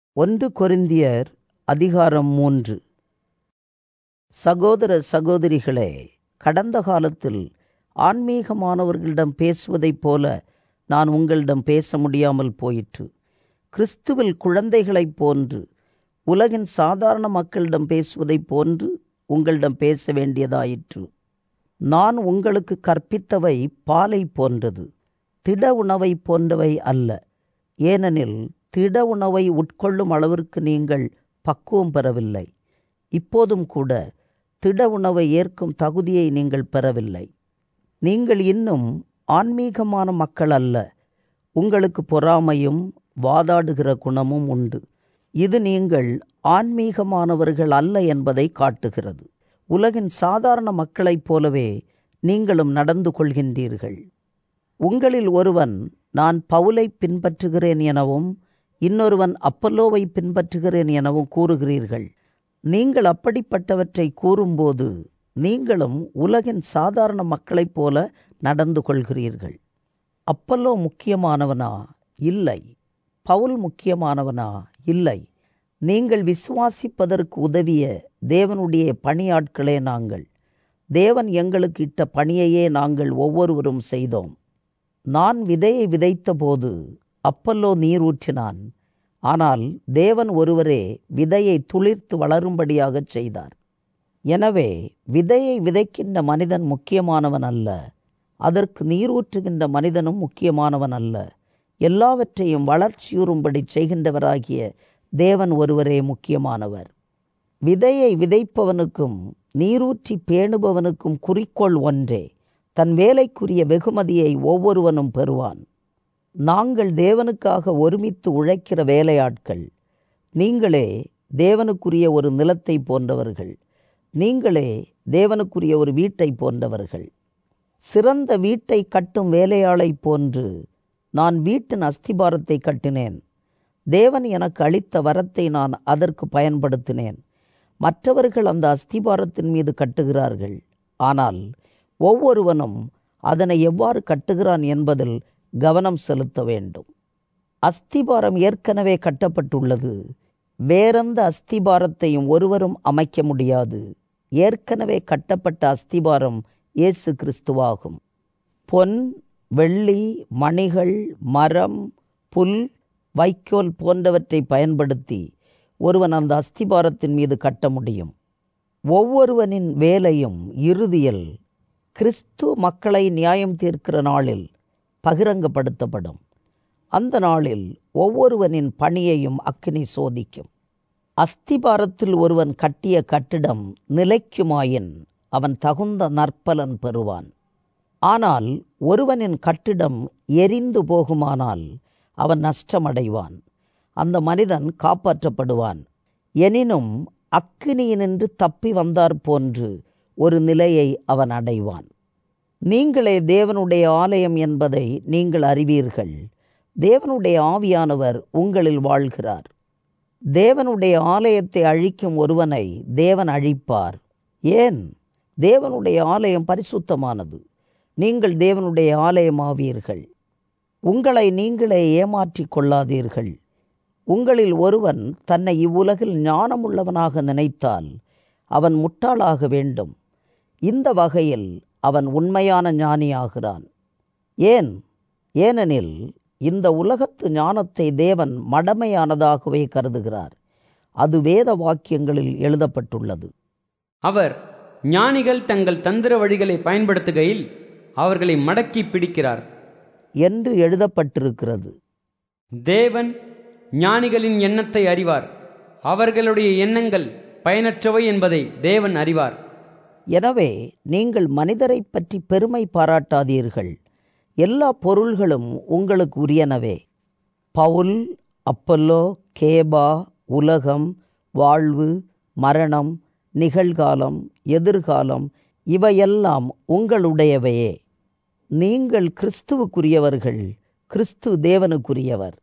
ஒன்று கொரிந்தியர் அதிகாரம் மூன்று சகோதர சகோதரிகளே கடந்த காலத்தில் ஆன்மீகமானவர்களிடம் பேசுவதைப் போல நான் உங்களிடம் பேச முடியாமல் போயிற்று கிறிஸ்துவில் குழந்தைகளைப் போன்று உலகின் சாதாரண மக்களிடம் பேசுவதைப் போன்று உங்களிடம் பேச வேண்டியதாயிற்று நான் உங்களுக்கு கற்பித்தவை பாலை போன்றது திட உணவை போன்றவை அல்ல ஏனெனில் திட உணவை உட்கொள்ளும் அளவிற்கு நீங்கள் பக்குவம் பெறவில்லை இப்போதும் கூட திட உணவை ஏற்கும் தகுதியை நீங்கள் பெறவில்லை நீங்கள் இன்னும் ஆன்மீகமான மக்கள் அல்ல உங்களுக்கு பொறாமையும் வாதாடுகிற குணமும் உண்டு இது நீங்கள் ஆன்மீகமானவர்கள் அல்ல என்பதை காட்டுகிறது உலகின் சாதாரண மக்களைப் போலவே நீங்களும் நடந்து கொள்கின்றீர்கள் உங்களில் ஒருவன் நான் பவுலை பின்பற்றுகிறேன் எனவும் இன்னொருவன் அப்பல்லோவை பின்பற்றுகிறேன் எனவும் கூறுகிறீர்கள் நீங்கள் அப்படிப்பட்டவற்றை கூறும்போது நீங்களும் உலகின் சாதாரண மக்களைப் போல நடந்து கொள்கிறீர்கள் அப்பல்லோ முக்கியமானவனா இல்லை பவுல் முக்கியமானவனா இல்லை நீங்கள் விசுவாசிப்பதற்கு உதவிய தேவனுடைய பணியாட்களே நாங்கள் தேவன் எங்களுக்கு இட்ட பணியையே நாங்கள் ஒவ்வொருவரும் செய்தோம் நான் விதையை விதைத்தபோது அப்பல்லோ நீர் ஊற்றினான் ஆனால் தேவன் ஒருவரே விதையை துளிர்த்து வளரும்படியாகச் செய்தார் எனவே விதையை விதைக்கின்ற மனிதன் முக்கியமானவன் அல்ல அதற்கு நீர் ஊற்றுகின்ற மனிதனும் முக்கியமானவன் அல்ல எல்லாவற்றையும் வளர்ச்சியுறும்படி செய்கின்றவராகிய தேவன் ஒருவரே முக்கியமானவர் விதையை விதைப்பவனுக்கும் நீரூற்றி பேணுபவனுக்கும் குறிக்கோள் ஒன்றே தன் வேலைக்குரிய வெகுமதியை ஒவ்வொருவனும் பெறுவான் நாங்கள் தேவனுக்காக ஒருமித்து உழைக்கிற வேலையாட்கள் நீங்களே தேவனுக்குரிய ஒரு நிலத்தை போன்றவர்கள் நீங்களே தேவனுக்குரிய ஒரு வீட்டை போன்றவர்கள் சிறந்த வீட்டை கட்டும் வேலையாளை போன்று நான் வீட்டின் அஸ்திபாரத்தை கட்டினேன் தேவன் எனக்கு அளித்த வரத்தை நான் அதற்கு பயன்படுத்தினேன் மற்றவர்கள் அந்த அஸ்திபாரத்தின் மீது கட்டுகிறார்கள் ஆனால் ஒவ்வொருவனும் அதனை எவ்வாறு கட்டுகிறான் என்பதில் கவனம் செலுத்த வேண்டும் அஸ்திபாரம் ஏற்கனவே கட்டப்பட்டுள்ளது வேறெந்த அஸ்திபாரத்தையும் ஒருவரும் அமைக்க முடியாது ஏற்கனவே கட்டப்பட்ட அஸ்திபாரம் இயேசு கிறிஸ்துவாகும் பொன் வெள்ளி மணிகள் மரம் புல் வைக்கோல் போன்றவற்றை பயன்படுத்தி ஒருவன் அந்த அஸ்திபாரத்தின் மீது கட்ட முடியும் ஒவ்வொருவனின் வேலையும் இறுதியில் கிறிஸ்து மக்களை நியாயம் தீர்க்கிற நாளில் பகிரங்கப்படுத்தப்படும் அந்த நாளில் ஒவ்வொருவனின் பணியையும் அக்கினி சோதிக்கும் அஸ்திபாரத்தில் ஒருவன் கட்டிய கட்டிடம் நிலைக்குமாயின் அவன் தகுந்த நற்பலன் பெறுவான் ஆனால் ஒருவனின் கட்டிடம் எரிந்து போகுமானால் அவன் நஷ்டமடைவான் அந்த மனிதன் காப்பாற்றப்படுவான் எனினும் அக்கினியினின்று தப்பி வந்தார் போன்று ஒரு நிலையை அவன் அடைவான் நீங்களே தேவனுடைய ஆலயம் என்பதை நீங்கள் அறிவீர்கள் தேவனுடைய ஆவியானவர் உங்களில் வாழ்கிறார் தேவனுடைய ஆலயத்தை அழிக்கும் ஒருவனை தேவன் அழிப்பார் ஏன் தேவனுடைய ஆலயம் பரிசுத்தமானது நீங்கள் தேவனுடைய ஆலயமாவீர்கள் உங்களை நீங்களே ஏமாற்றிக் கொள்ளாதீர்கள் உங்களில் ஒருவன் தன்னை இவ்வுலகில் ஞானமுள்ளவனாக நினைத்தால் அவன் முட்டாளாக வேண்டும் இந்த வகையில் அவன் உண்மையான ஞானியாகிறான் ஏன் ஏனெனில் இந்த உலகத்து ஞானத்தை தேவன் மடமையானதாகவே கருதுகிறார் அது வேத வாக்கியங்களில் எழுதப்பட்டுள்ளது அவர் ஞானிகள் தங்கள் தந்திர வழிகளை பயன்படுத்துகையில் அவர்களை மடக்கி பிடிக்கிறார் என்று எழுதப்பட்டிருக்கிறது தேவன் ஞானிகளின் எண்ணத்தை அறிவார் அவர்களுடைய எண்ணங்கள் பயனற்றவை என்பதை தேவன் அறிவார் எனவே நீங்கள் மனிதரை பற்றி பெருமை பாராட்டாதீர்கள் எல்லா பொருள்களும் உங்களுக்கு உரியனவே பவுல் அப்பல்லோ கேபா உலகம் வாழ்வு மரணம் நிகழ்காலம் எதிர்காலம் இவையெல்லாம் உங்களுடையவையே நீங்கள் கிறிஸ்துவுக்குரியவர்கள் கிறிஸ்து தேவனுக்குரியவர்